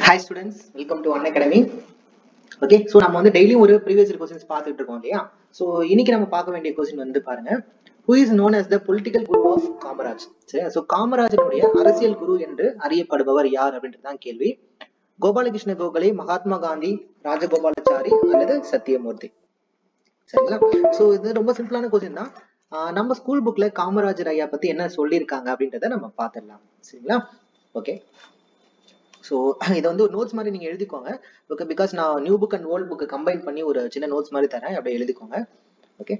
hi students welcome to Unacademy okay so நம்ம வந்து டெய்லியும் ஒரு ப்ரீவியஸ் கொஸ்டின்ஸ் பார்த்துட்டு இருக்கோம் இல்லையா ஸோ இன்னைக்கு நம்ம பார்க்க வேண்டிய கொஸ்டின் வந்து பாருங்க who is known as the political guru of Kamaraj சரியா ஸோ காமராஜனுடைய அரசியல் குரு என்று அறியப்படுபவர் யார் அப்படின்றது தான் கேள்வி கோபாலகிருஷ்ண கோகலே மகாத்மா காந்தி ராஜகோபாலாச்சாரி அல்லது சத்தியமூர்த்தி சரிங்களா ஸோ இது ரொம்ப சிம்பிளான கொஸ்டின் தான் ஆஹ் நம்ம ஸ்கூல் புக்ல காமராஜர் ஐயா பத்தி என்ன சொல்லியிருக்காங்க அப்படின்றத நம்ம பார்த்துடலாம் சரிங்களா ஓகே ஸோ இதை வந்து ஒரு நோட்ஸ் மாதிரி நீங்க எழுதிக்கோங்க ஓகே பிகாஸ் நான் new book and old book combine பண்ணி ஒரு சின்ன நோட்ஸ் மாதிரி தரேன் அப்படியே எழுதிக்கோங்க okay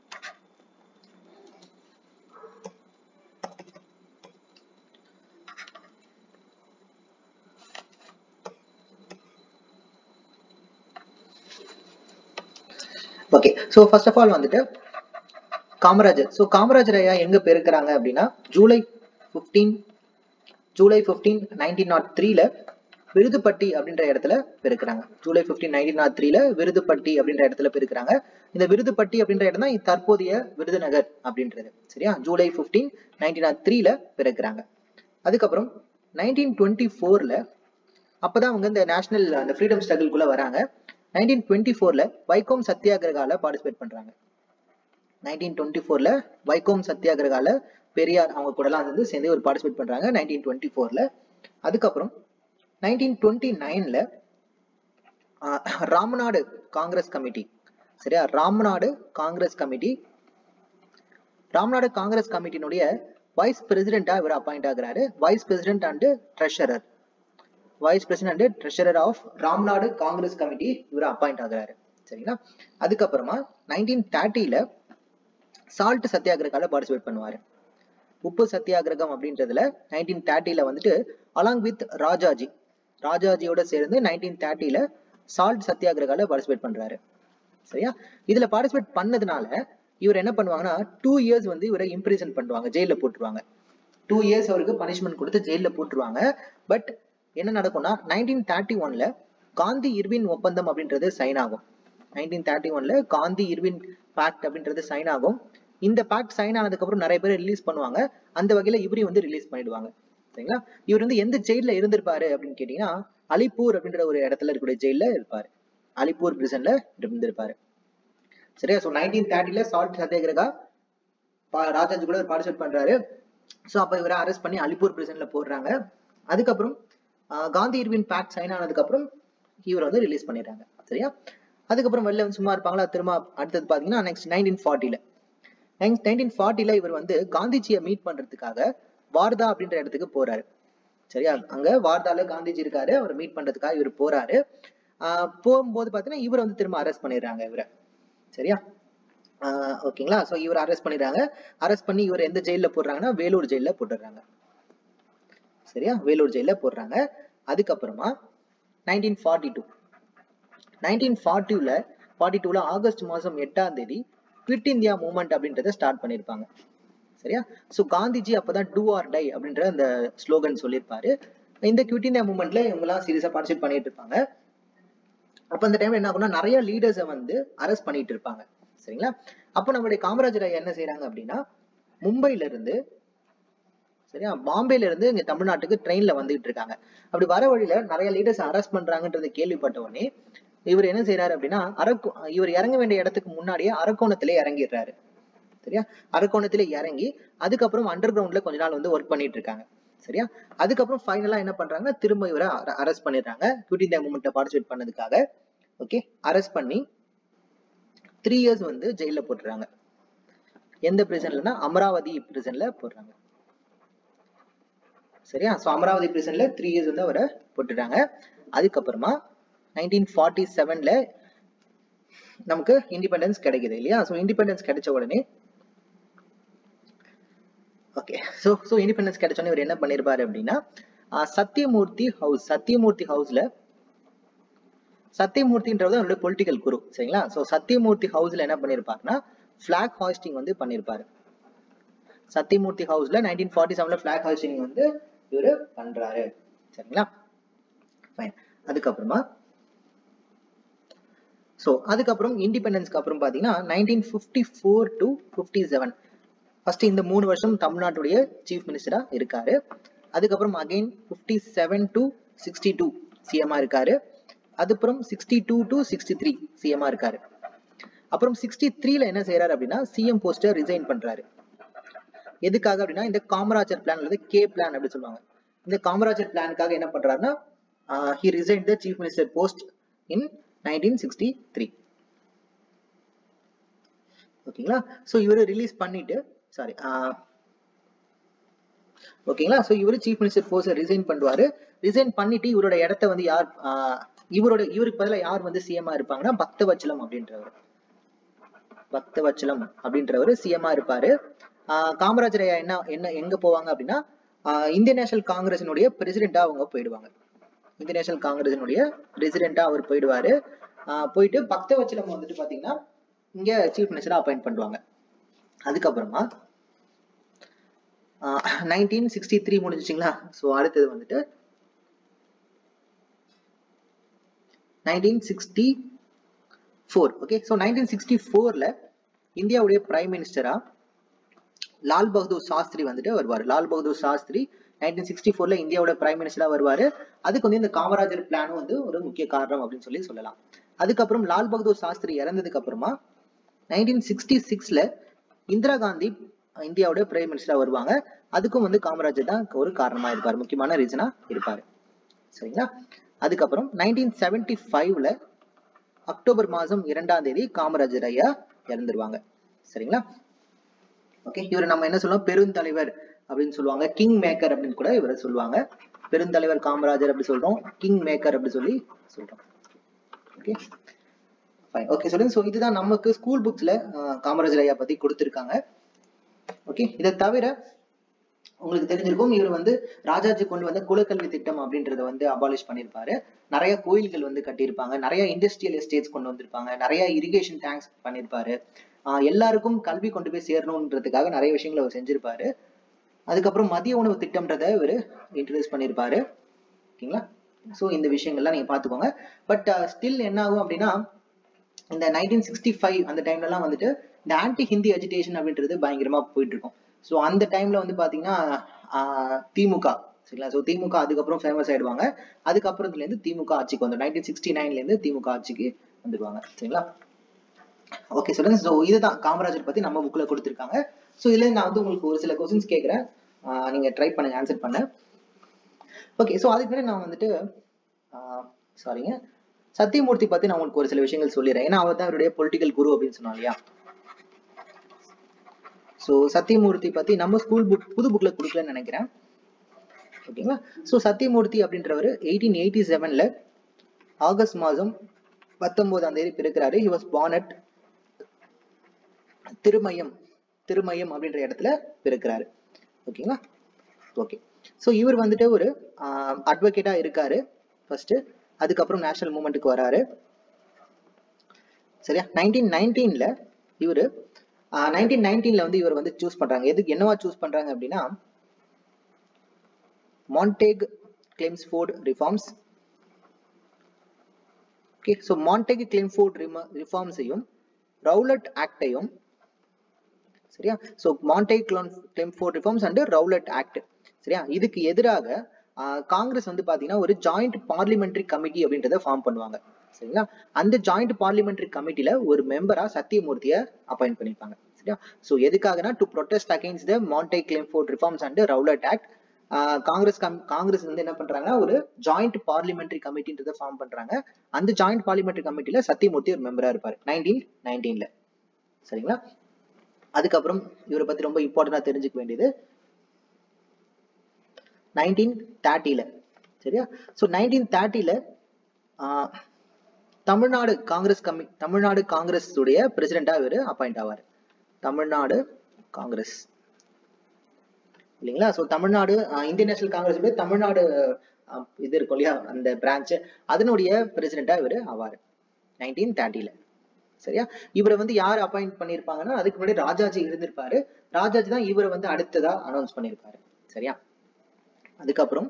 okay so first of all வந்துட்டு காமராஜர் ஸோ காமராஜர் ஐயா எங்க பெருக்கிறாங்க அப்படின்னா July fifteen July fifteen nineteen naught த்ரீல விருதுப்பட்டி அப்படின்ற இடத்துல பெருக்கிறாங்க ஜூலை ஃபிஃப்டீன் நைன்டீன் நாட் த்ரீல விருதுப்பட்டி அப்படின்ற இடத்துல பெருக்கிறாங்க இந்த விருதுப்பட்டி அப்படின்ற இடம் தான் தற்போதைய விருதுநகர் அப்படின்றது சரியா ஜூலை ஃபிஃப்டீன் நைன்டீன் நாட் த்ரீல பிறக்கிறாங்க அதுக்கப்புறம் நைன்டீன் டுவெண்ட்டி ஃபோர்ல அப்பதான் அவங்க இந்த நேஷனல் அந்த ஃப்ரீடம் ஸ்ட்ரகிள்குள்ள வராங்க நைன்டீன் டுவெண்ட்டி ஃபோர்ல வைகோம் சத்தியாகிரகால பார்ட்டிசிபேட் பண்றாங்க நைன்டீன் டுவெண்ட்டி ஃபோர்ல வைகோம் சத்தியாகிரகால பெரியார் அவங்க கூடலாம் வந்து சேர்ந்து ஒரு பார்ட்டிசிபேட் பண்றாங்க நைன்டீன் டுவெண்ட்டி ஃபோர்ல அதுக்கப்புறம் நைன்டீன் டுவெண்ட்டி நைன்ல ராமநாடு காங்கிரஸ் கமிட்டி சரியா Ramnad Congress committee Ramnad Congress கமிட்டினுடைய வைஸ் பிரசிடென்டா இவர் அப்பாயிண்ட் ஆகுறாரு vice president and treasurer vice president and treasurer of Ramnad Congress committee இவர் அப்பாயிண்ட் ஆகுறாரு சரிங்களா அதுக்கப்புறமா நைன்டீன் தேர்ட்டில சால்ட் சத்தியாகிரகால பார்ட்டிசிபேட் பண்ணுவாரு உப்பு சத்தியாகிரகம் அப்படின்றதுல நைன்டீன் தேர்ட்டில வந்துட்டு அலாங் வித் ராஜாஜி ராஜாஜியோட சேர்ந்து நைன்டீன் தேர்ட்டில சால்ட் சத்தியாகிரகால பார்ட்டிசிபேட் பண்றாரு சரியா இதுல பார்ட்டிசிபேட் பண்ணதுனால இவர் என்ன பண்ணுவாங்கன்னா டூ இயர்ஸ் வந்து இவரை இம்ப்ரிசன் பண்ணுவாங்க ஜெயில போட்டுருவாங்க டூ இயர்ஸ் அவருக்கு பனிஷ்மெண்ட் கொடுத்து ஜெயில போட்டுருவாங்க பட் என்ன நடக்கும்னா நைன்டீன் தேர்ட்டி ஒன்ல காந்தி இர்வின் ஒப்பந்தம் அப்படின்றது சைன் ஆகும் நைன்டீன் தேர்ட்டி ஒன்ல காந்தி இர்வின் பேக்ட் அப்படின்றது சைன் ஆகும் இந்த பேக்ட் சைன் ஆனதுக்கு அப்புறம் நிறைய பேர் ரிலீஸ் பண்ணுவாங்க அந்த வகையில இவரையும் வந்து ரிலீஸ் பண்ணிடுவாங்க சரிங்களா இவர் வந்து எந்த ஜெயில இருந்திருப்பாரு அப்படின்னு கேட்டீங்கன்னா அலிப்பூர் அப்படின்ற ஒரு இடத்துல இருக்கக்கூடிய ஜெயில இருப்பாரு அலிப்பூர் பிரிசன்ல இருந்திருப்பாரு சரியா ஸோ நைன்டீன் தேர்ட்டில சால்ட் சத்தியாகிரகா ராஜாஜி கூட பார்ட்டிசிபேட் பண்றாரு ஸோ அப்போ இவரை அரெஸ்ட் பண்ணி அலிப்பூர் பிரிசன்ல போடுறாங்க அதுக்கப்புறம் காந்தி இர்வின் பேக்ட் சைன் ஆனதுக்கு அப்புறம் இவர் வந்து ரிலீஸ் பண்ணிடுறாங்க சரியா அதுக்கப்புறம் வெளில வந்து சும்மா இருப்பாங்களா திரும்ப அடுத்தது பாத்தீங்கன்னா நெக்ஸ்ட் நைன்டீன் ஃபார்ட்டில நைன்டீன் ஃபார்ட்டில இவர் வந்து காந்திஜியை மீட் பண்றதுக்காக வார்தா அப்படின்ற இடத்துக்கு போறாரு சரியா அங்க வார்தால காந்திஜி இருக்காரு அவர் மீட் பண்றதுக்காக இவர் போறாரு ஆஹ் போகும்போது பாத்தீங்கன்னா இவர் வந்து திரும்ப அரெஸ்ட் பண்ணிடுறாங்க இவரை சரியா ஓகேங்களா ஸோ இவர் அரெஸ்ட் பண்ணிடுறாங்க அரெஸ்ட் பண்ணி இவர் எந்த ஜெயில போடுறாங்கன்னா வேலூர் ஜெயில போட்டுடுறாங்க சரியா வேலூர் ஜெயில போடுறாங்க அதுக்கப்புறமா நைன்டீன் ஃபார்ட்டி டூ நைன்டீன் ஃபார்ட்டில ஃபார்ட்டி டூல ஆகஸ்ட் மாசம் எட்டாம் தேதி குவிட் இந்தியா மூவ்மெண்ட் அப்படின்றத ஸ்டார்ட் பண்ணியிருப்பாங்க சரியா ஸோ காந்திஜி அப்பதான் டூ ஆர் டை அப்படின்ற அந்த ஸ்லோகன் சொல்லியிருப்பாரு இந்த குவிட் இந்தியா மூவ்மெண்ட்ல இவங்கெல்லாம் சீரியஸா பார்ட்டிசிபேட் பண்ணிட்டு இருப்பாங்க அப்ப அந்த டைம்ல என்ன ஆகும்னா நிறைய லீடர்ஸை வந்து அரெஸ்ட் பண்ணிட்டு இருப்பாங்க சரிங்களா அப்போ நம்மளுடைய காமராஜர் ஐயா என்ன செய்யறாங்க அப்படின்னா மும்பைல இருந்து சரியா பாம்பேல இருந்து இங்க தமிழ்நாட்டுக்கு ட்ரெயின்ல வந்துகிட்டு இருக்காங்க அப்படி வர வழியில நிறைய லீடர்ஸ் அரெஸ்ட் பண்றாங்கன்றத கேள்விப்பட்ட உடனே இவர் என்ன செய்யறாரு அப்படின்னா அரக்கோ இவர் இறங்க வேண்டிய இடத்துக்கு முன்னாடியே அரக்கோணத்திலே இறங்கிடுறாரு சரியா அரக்கோணத்திலே இறங்கி அதுக்கப்புறம் அண்டர் கிரவுண்ட்ல கொஞ்ச நாள் வந்து ஒர்க் பண்ணிட்டு இருக்காங்க சரியா அதுக்கப்புறம் ஃபைனலா என்ன பண்றாங்கன்னா திரும்ப இவரை அரெஸ்ட் பண்ணிடுறாங்க குவிட் இந்தியா மூவ்மெண்ட்ல பார்ட்டிசிபேட் பண்ணதுக்காக ஓகே அரெஸ்ட் பண்ணி த்ரீ இயர்ஸ் வந்து ஜெயில போட்டுறாங்க எந்த பிரிசன்லன்னா அமராவதி பிரிசன்ல போடுறாங்க சரியா ஸோ அமராவதி பிரிசன்ல த்ரீ இயர்ஸ் வந்து அவரை போட்டுட்டாங்க அதுக்கப்புறமா நைன்டீன் ஃபார்ட்டி செவன்ல நமக்கு இண்டிபெண்டன்ஸ் கிடைக்குது இல்லையா ஸோ இண்டிபெண்டன்ஸ் கிடைச்ச உடனே ஓகே ஸோ ஸோ இண்டிபெண்டன்ஸ் கிடைச்ச உடனே இவர் என்ன பண்ணிருப்பாரு அப்படின்னா சத்தியமூர்த்தி ஹவுஸ் சத்தியமூர்த்தி ஹவுஸ்ல சத்தியமூர்த்தின்றது அவருடைய பொலிட்டிக்கல் குரு சரிங்களா ஸோ சத்தியமூர்த்தி ஹவுஸ்ல என்ன பண்ணிருப்பாருன்னா பிளாக் ஹாஸ்டிங் வந்து பண்ணிருப்பாரு சத்தியமூர்த்தி ஹவுஸ்ல நைன்டீன் ஃபார்ட்டி செவன்ல பிளாக் ஹாஸ்டிங் வந்து இவரு பண்றாரு சரிங்களா ஃபைன் அதுக்கப்புறமா ஸோ அதுக்கப்புறம் இண்டிபெண்டன்ஸ்க்கு அப்புறம் பார்த்தீங்கன்னா nineteen fifty four to fifty seven first இந்த மூணு வருஷம் தமிழ்நாட்டுடைய சீஃப் மினிஸ்டரா இருக்காரு அதுக்கப்புறம் again fifty seven to sixty two சிஎம்ஆ இருக்காரு அதுக்கப்புறம் sixty two to sixty three சிஎம்ஆ இருக்காரு அப்புறம் சிக்ஸ்டி த்ரீல என்ன செய்யறாரு அப்படின்னா சிஎம் போஸ்டை ரிசைன் பண்றாரு எதுக்காக அப்படின்னா இந்த காமராஜர் பிளான் அல்லது கே பிளான் அப்படி சொல்லுவாங்க இந்த காமராஜர் பிளானுக்காக என்ன பண்றாருன்னா he resign the chief minister post in nineteen sixty three ஓகேங்களா ஸோ இவர் ரிலீஸ் பண்ணிட்டு சாரி ஓகேங்களா ஸோ இவர் சீஃப் மினிஸ்டர் போஸ்ட் ரிசைன் பண்ணுவாரு ரிசைன் பண்ணிட்டு இவரோட இடத்த வந்து யார் இவரோட இவருக்கு பதிலாக யார் வந்து சிஎம்ஆ இருப்பாங்கன்னா பக்தவச்சலம் அப்படின்றவர் பக்தவச்சலம் அப்படின்றவர் சிஎம்ஆ இருப்பாரு காமராஜர் ஐயா என்ன என்ன எங்க போவாங்க அப்படின்னா இந்தியன் நேஷனல் காங்கிரசினுடைய பிரசிடென்டா அவங்க போயிடுவாங்க இந்தியன் நேஷனல் காங்கிரசினுடைய பிரசிடென்டா அவர் போயிடுவாரு போயிட்டு பக்தவச்சலம் வந்துட்டு பாத்தீங்கன்னா இங்க சீஃப் மினிஸ்டரா அப்பாயிண்ட் பண்ணுவாங்க அதுக்கப்புறமா நைன்டீன் சிக்ஸ்டி த்ரீ முடிஞ்சிச்சிங்களா ஸோ அடுத்தது வந்துட்டு nineteen sixty four okay so nineteen sixty ஃபோர்ல இந்தியாவுடைய பிரைம் மினிஸ்டரா லால் பகதூர் சாஸ்திரி வந்துட்டு வருவார் லால் பகதூர் சாஸ்திரி நைன்டீன் சிக்ஸ்டி ஃபோர்ல இந்தியாவோட பிரைம் மினிஸ்டரா வருவாரு அதுக்கு வந்து இந்த காமராஜர் பிளானும் வந்து ஒரு முக்கிய காரணம் அப்படின்னு சொல்லி சொல்லலாம் அதுக்கப்புறம் லால் பகதூர் சாஸ்திரி இறந்ததுக்கு அப்புறமா நைன்டீன் சிக்ஸ்டி சிக்ஸ்ல இந்திரா காந்தி இந்தியாவோட பிரைம் மினிஸ்டரா வருவாங்க அதுக்கும் வந்து காமராஜர் தான் ஒரு காரணமா இருப்பார் முக்கியமான ரீசனா இருப்பாரு சரிங்களா அதுக்கப்புறம் நைன்டீன் செவன்டி ஃபைவ்ல அக்டோபர் மாதம் இரண்டாம் தேதி காமராஜர் ஐயா இறந்துருவாங்க சரிங்களா ஓகே இவர் நம்ம என்ன சொல்லுவோம் பெருந்தலைவர் அப்படின்னு சொல்லுவாங்க கிங் மேக்கர் அப்படின்னு கூட இவரை சொல்லுவாங்க பெருந்தலைவர் காமராஜர் அப்படி சொல்றோம் கிங் மேக்கர் அப்படி சொல்லி சொல்றோம் ஓகே ஃபைன் ஓகே சொல்லுங்க ஸோ இதுதான் நமக்கு ஸ்கூல் புக்ஸ்ல காமராஜர் ஐயா பத்தி கொடுத்துருக்காங்க ஓகே இதை தவிர உங்களுக்கு தெரிஞ்சிருக்கும் இவர் வந்து ராஜாஜி கொண்டு வந்த குலக்கல்வி திட்டம் அப்படின்றத வந்து அபாலிஷ் பண்ணியிருப்பாரு நிறைய கோயில்கள் வந்து கட்டியிருப்பாங்க நிறைய இண்டஸ்ட்ரியல் எஸ்டேட்ஸ் கொண்டு வந்திருப்பாங்க நிறைய இரிகேஷன் டேங்க்ஸ் பண்ணியிருப்பாரு ஆஹ் எல்லாருக்கும் கல்வி கொண்டு போய் சேரணுன்றதுக்காக நிறைய விஷயங்களை அவர் செஞ்சிருப்பாரு அதுக்கப்புறம் மதிய உணவு திட்டம்ன்றத இவர் இன்ட்ரடியூஸ் பண்ணியிருப்பாரு ஓகேங்களா ஸோ இந்த விஷயங்கள்லாம் நீங்க பாத்துக்கோங்க பட் ஸ்டில் என்ன ஆகும் அப்படின்னா இந்த நைன்டீன் சிக்ஸ்டி ஃபைவ் அந்த டைம்லலாம் வந்துட்டு இந்த ஆன்டி ஹிந்தி அஜிடேஷன் அப்படின்றது பயங்கரமா போயிட்டு இருக்கும் ஸோ அந்த டைம்ல வந்து பாத்தீங்கன்னா திமுக சரிங்களா ஸோ திமுக அதுக்கப்புறம் ஃபேமஸ் ஆயிடுவாங்க அதுக்கப்புறத்துல இருந்து திமுக ஆட்சிக்கு வந்துடும் நைன்டீன் சிக்ஸ்டி நைன்ல இருந்து திமுக ஆட்சிக்கு வந்துடுவாங்க சரிங்களா ஓகே சொல்லுங்க ஸோ இதுதான் காமராஜர் பத்தி நம்ம புக்ல கொடுத்துருக்காங்க ஸோ இதுல நான் வந்து உங்களுக்கு ஒரு சில கொஸ்டின்ஸ் கேட்குறேன் நீங்க ட்ரை பண்ணுங்க ஆன்சர் பண்ண ஓகே ஸோ அதுக்கு முன்னாடி நான் வந்துட்டு சாரிங்க சத்தியமூர்த்தி பத்தி நான் உங்களுக்கு ஒரு சில விஷயங்கள் சொல்லிடுறேன் ஏன்னா அவர் தான் அவருடைய பொலிட்டிக்கல் குரு அப்படின்னு சொன்னோம் இல்லையா ஸோ சத்தியமூர்த்தி பத்தி நம்ம ஸ்கூல் புக் புது புக்ல கொடுக்கலன்னு நினைக்கிறேன் ஓகேங்களா ஸோ சத்தியமூர்த்தி அப்படின்றவர் எயிட்டீன் எயிட்டி செவன்ல ஆகஸ்ட் மாதம் பத்தொன்பதாம் தேதி பிறக்கிறாரு he was born at Thirumayam Thirumayam அப்படின்ற இடத்துல பிறக்கிறாரு ஓகேங்களா ஓகே ஸோ இவர் வந்துட்டு ஒரு அட்வொகேட்டா இருக்காரு ஃபர்ஸ்ட் அதுக்கப்புறம் நேஷனல் மூமெண்ட்டுக்கு வராரு சரியா நைன்டீன் நைன்டீன்ல இவர் நைன்டீன் நைன்டீன்ல வந்து இவர் வந்து சூஸ் பண்றாங்க எதுக்கு என்னவா சூஸ் பண்றாங்க அப்படின்னா Montagu Chelmsford reforms okay so Montagu Chelmsford ரிஃபார்ம்ஸையும் ரவுலட் ஆக்டையும் சரியா so Montagu Chelmsford reforms and Rowlatt act சரியா இதுக்கு எதிராக காங்கிரஸ் வந்து பாத்தீங்கன்னா ஒரு ஜாயிண்ட் பார்லிமெண்டரி கமிட்டி அப்படின்றத ஃபார்ம் பண்ணுவாங்க சரிங்களா அந்த ஜாயிண்ட் பார்லிமெண்டரி கமிட்டில ஒரு மெம்பரா சத்தியமூர்த்தியை அப்பாயிண்ட் பண்ணிருப்பாங்க சரியா ஸோ எதுக்காகனா to protest against the Montagu Chelmsford reforms and Rowlatt act Congress Congress வந்து என்ன பண்றாங்கன்னா ஒரு ஜாயிண்ட் பார்லிமெண்டரி கமிட்டின்றத ஃபார்ம் பண்றாங்க அந்த ஜாயிண்ட் பார்லிமெண்டரி கமிட்டில சத்தியமூர்த்தி ஒரு மெம்பரா இருப்பாரு நைன்டீன் நைன்டீன்ல சரிங்களா அதுக்கப்புறம் இவரை பத்தி ரொம்ப இம்பார்ட்டண்டா தெரிஞ்சுக்க வேண்டியது நைன்டீன் தேர்ட்டில சரியா ஸோ நைன்டீன் தேர்ட்டில தமிழ்நாடு காங்கிரஸ் கமி தமிழ்நாடு காங்கிரஸ் உடைய பிரசிடென்டா இவர் அப்பாயிண்ட் ஆவார் தமிழ்நாடு காங்கிரஸ் இல்லைங்களா so Tamil Nadu Indian national Congress Tamil Nadu இது இருக்கும் இல்லையா அந்த பிரான்ச் அதனுடைய பிரசிடென்டா இவர் ஆவார் நைன்டீன் தேர்ட்டில சரியா இவரை வந்து யார் அப்பாயிண்ட் பண்ணிருப்பாங்கன்னா அதுக்கு முன்னாடி ராஜாஜி இருந்திருப்பாரு ராஜாஜி தான் இவரை வந்து அடுத்ததா அனௌன்ஸ் பண்ணிருப்பாரு சரியா அதுக்கப்புறம்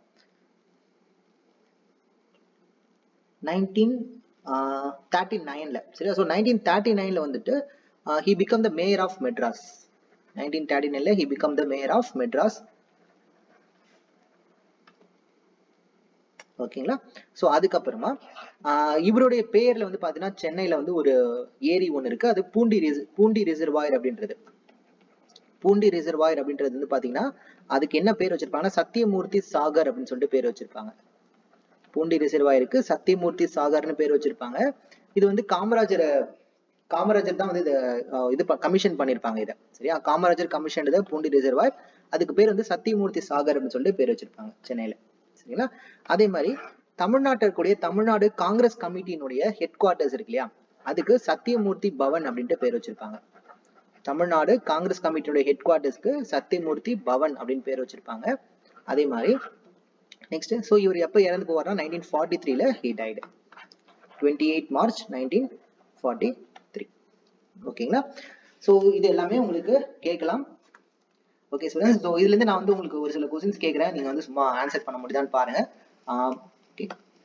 நைன்டீன் தேர்ட்டி நைன்ல சரியா ஸோ நைன்டீன் தேர்ட்டி நைன்ல வந்துட்டு he became the mayor of Madras nineteen thirty நைன்ல he became the mayor of Madras ஓகேங்களா ஸோ அதுக்கப்புறமா ஆஹ் இவருடைய பேர்ல வந்து பாத்தீங்கன்னா சென்னையில வந்து ஒரு ஏரி ஒன்று இருக்கு அது பூண்டி ரிச பூண்டி ரிசர்வாயர் அப்படின்றது பூண்டி ரிசர்வாயர் அப்படின்றது வந்து பாத்தீங்கன்னா அதுக்கு என்ன பேர் வச்சிருப்பாங்கன்னா சத்தியமூர்த்தி சாகர் அப்படின்னு சொல்லிட்டு பேர் வச்சிருப்பாங்க பூண்டி ரிசர்வாயருக்கு சத்தியமூர்த்தி சாகர்னு பேர் வச்சிருப்பாங்க இது வந்து காமராஜர் காமராஜர் தான் வந்து இதை அஹ், இது கமிஷன் பண்ணியிருப்பாங்க இதை சரியா காமராஜர் கமிஷன் இதை பூண்டி ரிசர்வாயர் அதுக்கு பேர் வந்து சத்தியமூர்த்தி சாகர் அப்படின்னு சொல்லிட்டு பேர் வச்சிருப்பாங்க சென்னையில சரிங்களா அதே மாதிரி தமிழ்நாட்டில் இருக்கக்கூடிய தமிழ்நாடு காங்கிரஸ் கமிட்டியினுடைய ஹெட் குவார்ட்டர்ஸ் இருக்கு இல்லையா அதுக்கு சத்தியமூர்த்தி பவன் அப்படின்ட்டு பேர் வச்சிருப்பாங்க தமிழ்நாடு காங்கிரஸ் கமிட்டியோட ஹெட் குவார்ட்டர்ஸ்க்கு சத்தியமூர்த்தி பவன் அப்படின்னு பேர் வச்சிருப்பாங்க அதே மாதிரி நெக்ஸ்ட் ஸோ இவர் எப்போ இறந்து போவார்னா நைன்டீன் ஃபார்ட்டி த்ரீல he died twenty eight March nineteen forty three ஓகேங்களா ஸோ இது எல்லாமே உங்களுக்கு கேட்கலாம் ஓகே ஸ்டூடெண்ட்ஸ் ஸோ இதுலேருந்து நான் வந்து உங்களுக்கு ஒரு சில கொஸ்டின்ஸ் கேட்குறேன் நீங்கள் வந்து சும்மா ஆன்சர் பண்ண முடியுதான்னு பாருங்க ஓகே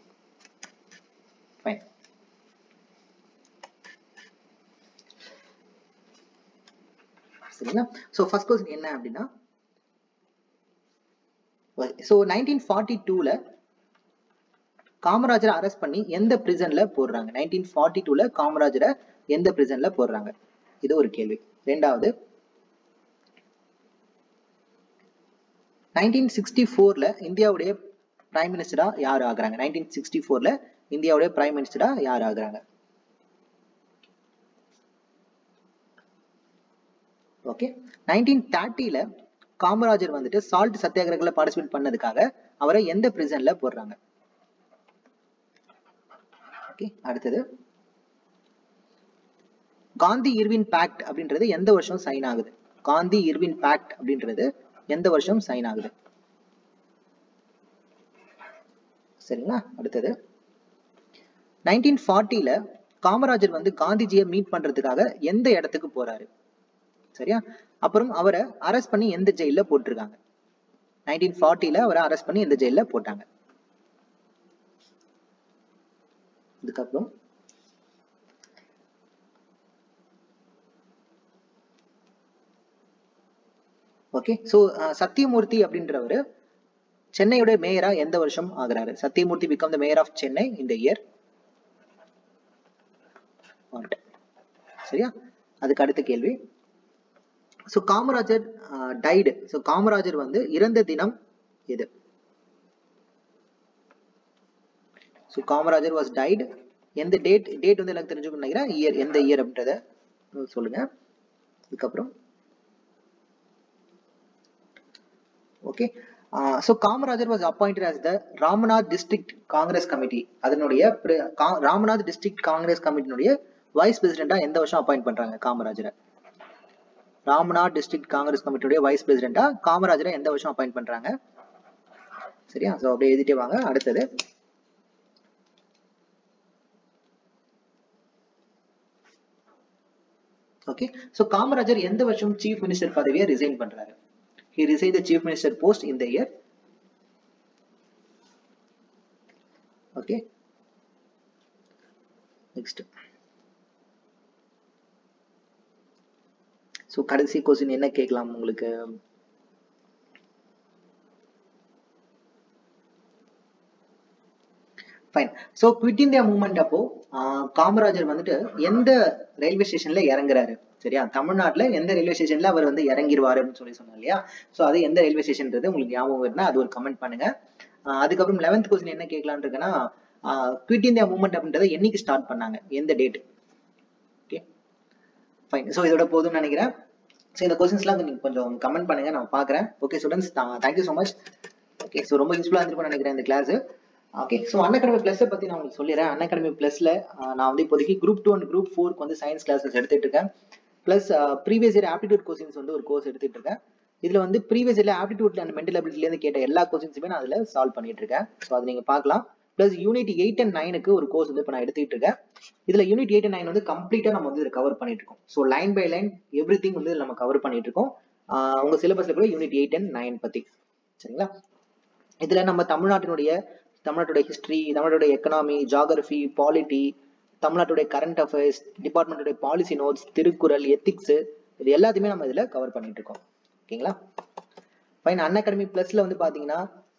ஃபைன் சரிங்களா ஸோ ஃபர்ஸ்ட் கொஸ்டின் என்ன அப்படின்னா ஸோ நைன்டீன் ஃபார்ட்டி டூல காமராஜரை அரெஸ்ட் பண்ணி எந்த பிரிசன்ல போடுறாங்க நைன்டீன் ஃபார்ட்டி டூல காமராஜரை எந்த பிரிசன்ல போடுறாங்க இது ஒரு கேள்வி ரெண்டாவது நைன்டீன் சிக்ஸ்டி ஃபோர்ல இந்தியாவுடைய பிரைம் மினிஸ்டரா யார் ஆகுறாங்க நைன்டீன் சிக்ஸ்டி ஃபோர்ல இந்தியாவுடைய பிரைம் மினிஸ்டரா யார் ஆகுறாங்க ஓகே நைன்டீன் தேர்ட்டில காமராஜர் வந்துட்டு சால்ட் சத்தியாகிரகல பார்ட்டிசிபேட் பண்ணதுக்காக அவரை எந்த பிரிசன்ல போடுறாங்க ஓகே அடுத்தது காந்தி இர்வின் பேக்ட் அப்படின்றது எந்த வருஷம் சைன் ஆகுது காந்தி இர்வின் பேக்ட் அப்படின்றது எந்த வருஷம் சைன் ஆகுது சரிங்களா அடுத்தது நைன்டீன் ஃபார்ட்டில காமராஜர் வந்து காந்திஜியை மீட் பண்றதுக்காக எந்த இடத்துக்கு போறாரு சரியா அப்புறம் அவரை அரெஸ்ட் பண்ணி எந்த ஜெயில போட்டிருக்காங்க நைன்டீன் ஃபார்ட்டில அவரை அரெஸ்ட் பண்ணி எந்த ஜெயில போட்டாங்க இதுக்கப்புறம் ஓகே சோ சத்தியமூர்த்தி அப்படின்றவரு சென்னையோட மேயரா எந்த வருஷம் ஆகுறாரு Sathyamurthy became the mayor of Chennai இந்த இயர் சரியா அதுக்கு அடுத்த கேள்வி so Kamarajar died so Kamarajar வந்து இறந்த தினம் எது ஸோ காமராஜர் வாஸ் டைடு எந்த டேட் டேட் வந்து எனக்கு தெரிஞ்சுக்கணும் நினைக்கிறேன் இயர் எந்த இயர் அப்படின்றத சொல்லுங்க அதுக்கப்புறம் okay so Kamarajar was appointed as the Ramnad district Congress committee அதனுடைய pre- கா- ராமநாத் டிஸ்ட்ரிக்ட் காங்கிரஸ் கமிட்டினுடைய வைஸ் பிரசிடென்டா எந்த வருஷம் அப்பாயிண்ட் பண்றாங்க காமராஜரை ராமநாத் டிஸ்ட்ரிக்ட் காங்கிரஸ் கமிட்டியுடைய வைஸ் பிரசிடென்டா காமராஜரை எந்த வருஷம் அப்பாயிண்ட் பண்றாங்க சரியா ஸோ அப்படியே எழுதிட்டே வாங்க அடுத்தது ஓகே ஸோ காமராஜர் எந்த வருஷம் சீஃப் மினிஸ்டர் பதவியை ரிசைன் பண்றாரு he resigned the chief minister post in the year okay next so கடைசி கொஸ்டின் என்ன கேட்கலாம் உங்களுக்கு fine so quit India movement அப்போ ஆஹ், காமராஜர் வந்துட்டு எந்த ரயில்வே ஸ்டேஷன்ல இறங்குறாரு சரியா தமிழ்நாட்டுல எந்த ரயில்வே ஸ்டேஷன்ல அவர் வந்து இறங்கிடுவாரு அப்படின்னு சொல்லி சொன்னோம் இல்லையா ஸோ அது எந்த ரயில்வே ஸ்டேஷன்ன்றது உங்களுக்கு ஞாபகம் இருந்தா அது ஒரு கமெண்ட் பண்ணுங்க ஆஹ், அதுக்கப்புறம் லெவன்த் கொஸ்டின் என்ன கேட்கலான்னு இருக்கேன்னா குவிட் இந்தியா மூவ்மெண்ட் அப்படின்றத என்னைக்கு ஸ்டார்ட் பண்ணாங்க எந்த டேட் ஓகே ஃபைன் ஸோ இதோட போதும்னு நினைக்கிறேன் ஸோ இந்த கொஸ்டின்ஸ்லாம் நீங்க கொஞ்சம் கமெண்ட் பண்ணுங்க நான் பார்க்குறேன் okay students thank you so much okay so ரொம்ப யூஸ்ஃபுல்லாக இருந்திருக்கும்னு நினைக்கிறேன் இந்த கிளாஸ் ஓகே ஸோ அன்அகாடமி ப்ளஸை பற்றி நான் உங்களுக்கு சொல்லிடுறேன் அன்அகாடமி ப்ளஸில் நான் வந்து இப்போதைக்கு குரூப் டூ அண்ட் குரூப் ஃபோருக்கு வந்து சயின்ஸ் கிளாஸஸ் எடுத்துட்டு இருக்கேன் plus previous year aptitude questions வந்து ஒரு கோர்ஸ் எடுத்துட்டு இருக்கேன் இதில் வந்து previous year aptitude and mental அபிலிட்டிலேருந்து கேட்ட எல்லா கொஸ்டின்ஸுமே நான் அதில் சால்வ் பண்ணிட்டு இருக்கேன் ஸோ அதை நீங்கள் பார்க்கலாம் ப்ளஸ் யூனிட் எயிட் அண்ட் நைனுக்கு ஒரு கோர்ஸ் வந்து இப்போ நான் எடுத்துட்டு இருக்கேன் இதில் யூனிட் எயிட் அண்ட் நைன் வந்து கம்ப்ளீட்டாக நம்ம வந்து இதில் கவர் பண்ணிட்டு இருக்கோம் so line by line everything வந்து இதுல நம்ம கவர் பண்ணிட்டு இருக்கோம் ஆஹ் உங்க சிலபஸ்ல கூட யூனிட் எயிட் அண்ட் நைன் பத்தி சரிங்களா இதுல நம்ம தமிழ்நாட்டினுடைய தமிழ்நாட்டுடைய ஹிஸ்டரி தமிழ்நாட்டுடைய எக்கனாமி ஜாகிரபி பாலிட்டி தமிழ்நாட்டுடைய கரண்ட் அஃபேர்ஸ் டிபார்ட்மெண்ட்டுடைய பாலிசி நோட்ஸ் திருக்குறள் எத்திக்ஸ் இது எல்லாத்தையுமே நம்ம இதுல கவர் பண்ணிட்டு இருக்கோம் ஓகேங்களா ஃபைன் அன் அகாடமி பிளஸ்ல வந்து பாத்தீங்கன்னா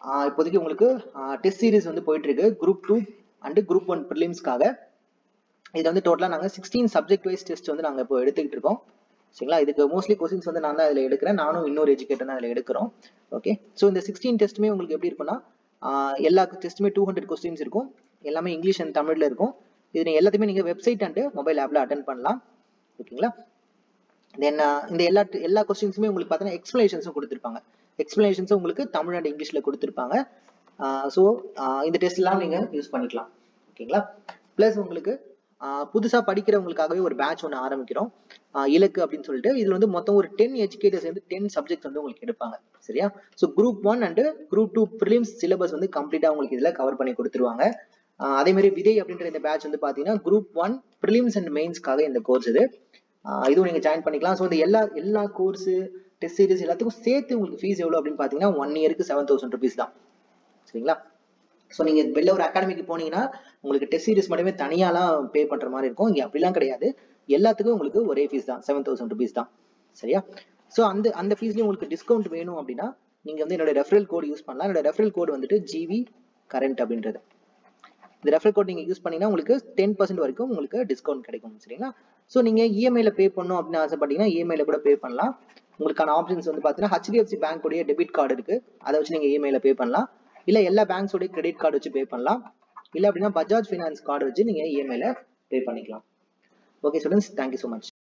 ஆஹ் இப்போதைக்கு உங்களுக்கு டெஸ்ட் சீரிஸ் வந்து போயிட்டு இருக்கு group two and group one ப்ரிலிம்ஸ்க்காக இது வந்து டோட்டலாக நாங்கள் சிக்ஸ்டீன் சப்ஜெக்ட் வைஸ் டெஸ்ட் வந்து நாங்கள் இப்போ எடுத்துக்கிட்டு இருக்கோம் சரிங்களா இதுக்கு மோஸ்ட்லி கொஸ்டின்ஸ் வந்து நான் தான் அதில் எடுக்கிறேன் நானும் இன்னொரு எஜுகேட்டர் தான் அதில் எடுக்கிறோம் ஓகே ஸோ இந்த சிக்ஸ்டீன் டெஸ்ட்டுமே உங்களுக்கு எப்படி இருக்கும்னா ஆஹ் எல்லா டெஸ்ட்டுமே டூ ஹண்ட்ரட் கொஸ்டின்ஸ் இருக்கும் எல்லாமே இங்கிலீஷ் அண்ட் தமிழில் இருக்கும் இது நீங்க எல்லாத்தையுமே நீங்கள் வெப்சைட் அண்டு மொபைல் ஆப்பில் அட்டன் பண்ணலாம் ஓகேங்களா தென் இந்த எல்லா எல்லா கொஸ்டின்ஸுமே உங்களுக்கு பார்த்தீங்கன்னா எக்ஸ்பிளேஷன்ஸும் கொடுத்துருப்பாங்க எக்ஸ்பிளேஷன்ஸும் உங்களுக்கு தமிழ் அண்ட் இங்கிலீஷில் கொடுத்துருப்பாங்க ஸோ இந்த டெஸ்ட் எல்லாம் நீங்கள் யூஸ் பண்ணிக்கலாம் ஓகேங்களா ப்ளஸ் உங்களுக்கு புதுசாக படிக்கிறவங்களுக்காகவே ஒரு பேட்ச் ஒன்று ஆரம்பிக்கிறோம் இலக்கு அப்படின்னு சொல்லிட்டு இதில் வந்து மொத்தம் ஒரு டென் எஜுகேட்டர்ஸ் வந்து டென் சப்ஜெக்ட்ஸ் வந்து உங்களுக்கு எடுப்பாங்க சரியா so group one and group two prelims syllabus வந்து கம்ப்ளீட்டாக உங்களுக்கு இதில் கவர் பண்ணி கொடுத்துருவாங்க அதே மாதிரி விதை அப்படின்ற இந்த பேட்ச் வந்து பார்த்தீங்கன்னா குரூப் ஒன் ப்ரிலிம்ஸ் அண்ட் மெயின்ஸ்க்காக இந்த கோர்ஸ் இது இதுவும் நீங்கள் ஜாயின் பண்ணிக்கலாம் ஸோ இந்த எல்லா எல்லா கோர்ஸு டெஸ்ட் சீரிஸ் எல்லாத்துக்கும் சேர்த்து உங்களுக்கு ஃபீஸ் எவ்வளோ அப்படின்னு பார்த்தீங்கன்னா ஒன் இயருக்கு செவன் தௌசண்ட் ருபீஸ் தான் சரிங்களா ஸோ நீங்கள் வெளில ஒரு அகாடமிக்கு போனீங்கன்னா உங்களுக்கு டெஸ்ட் சீரிஸ் மட்டுமே தனியாலாம் பே பண்ணுற மாதிரி இருக்கும் இங்கே அப்படிலாம் கிடையாது எல்லாத்துக்கும் உங்களுக்கு ஒரே ஃபீஸ் தான் செவன் தௌசண்ட் ருபீஸ் தான் சரியா ஸோ அந்த அந்த ஃபீஸ்லேயும் உங்களுக்கு டிஸ்கவுண்ட் வேணும் அப்படின்னா நீங்கள் வந்து என்னோட ரெஃபரல் கோட் யூஸ் பண்ணலாம் என்னோட ரெஃபரல் கோட் வந்துட்டு ஜிவி கரண்ட் அப்படின்றது இந்த ரெஃபரல் கோட் நீங்கள் யூஸ் பண்ணீங்கன்னா உங்களுக்கு டென் பர்சன்ட் வரைக்கும் உங்களுக்கு டிஸ்கவுண்ட் கிடைக்கும் சரிங்களா ஸோ நீங்கள் இஎம்ஐல பே பண்ணணும் அப்படின்னு ஆசைப்பட்டீங்கன்னா இஎம்ஐல கூட பே பண்ணலாம் உங்களுக்கான ஆப்ஷன்ஸ் வந்து பார்த்தீங்கன்னா ஹெச்டிஎஃப்சி பேங்க் டெபிட் கார்டு இருக்கு அதை வச்சு நீங்கள் இஎம்ஐல பே பண்ணலாம் இல்லை எல்லா பேங்க்ஸோட கிரெடிட் கார்டு வச்சு பே பண்ணலாம் இல்லை அப்படின்னா பஜாஜ் ஃபைனான்ஸ் கார்டு வச்சு நீங்கள் இஎம்ஐல பே பண்ணிக்கலாம் okay students thank you so much